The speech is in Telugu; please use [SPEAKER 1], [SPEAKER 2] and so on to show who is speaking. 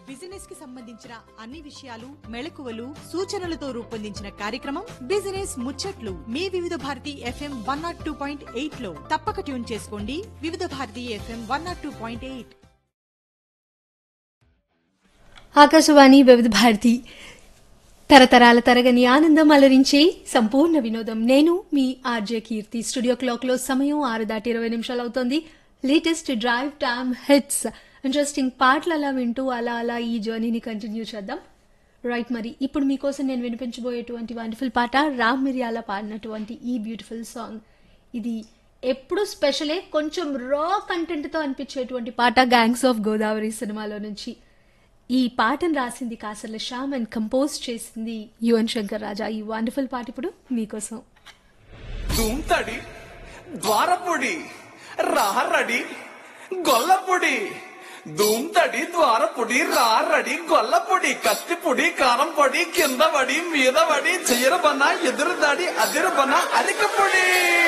[SPEAKER 1] బిజినెస్ కి సంబంధించిన అన్ని విషయాలు మెళకువలు సూచనలతో రూపొందించిన కార్యక్రమం బిజినెస్ ముచ్చట్లు మీ Vividh Bharati FM one nought two point eight లో తప్పక ట్యూన్ చేసుకోండి Vividh Bharati FM one nought two point eight
[SPEAKER 2] Akashvani Vividh Bharati తరతరాల తరగని ఆనందం అలరించే సంపూర్ణ వినోదం నేను మీ ఆర్జే కీర్తి స్టూడియో క్లాక్ లో సమయం ఆరు దాటి ఇరవై నిమిషాలు అవుతోంది latest drive time hits interesting పాటలు అలా వింటూ అలా అలా ఈ జర్నీని కంటిన్యూ చేద్దాం రైట్ మరి ఇప్పుడు మీకోసం నేను వినిపించబోయేటువంటి వండర్ఫుల్ పాట రామ్ మిరియాల పాడినటువంటి ఈ బ్యూటిఫుల్ సాంగ్ ఇది ఎప్పుడు స్పెషలే కొంచెం రా కంటెంట్తో అనిపించేటువంటి పాట గ్యాంగ్స్ ఆఫ్ గోదావరి సినిమాలో నుంచి ఈ పాటను రాసింది కాసర్ల శ్యామ్ అండ్ కంపోజ్ చేసింది యువన్ శంకర్ రాజా ఈ వండర్ఫుల్ పాట ఇప్పుడు మీకోసం
[SPEAKER 3] దుమ్తడి ద్వారపొడి రారడి గొల్లపొడి దుమ్తడి ద్వారపొడి రారడి గొల్లపొడి కత్తిపొడి కారం పొడి కింద పడి మీద పడి చీరబన ఎదురుదాడి అదిరబన అరికపొడి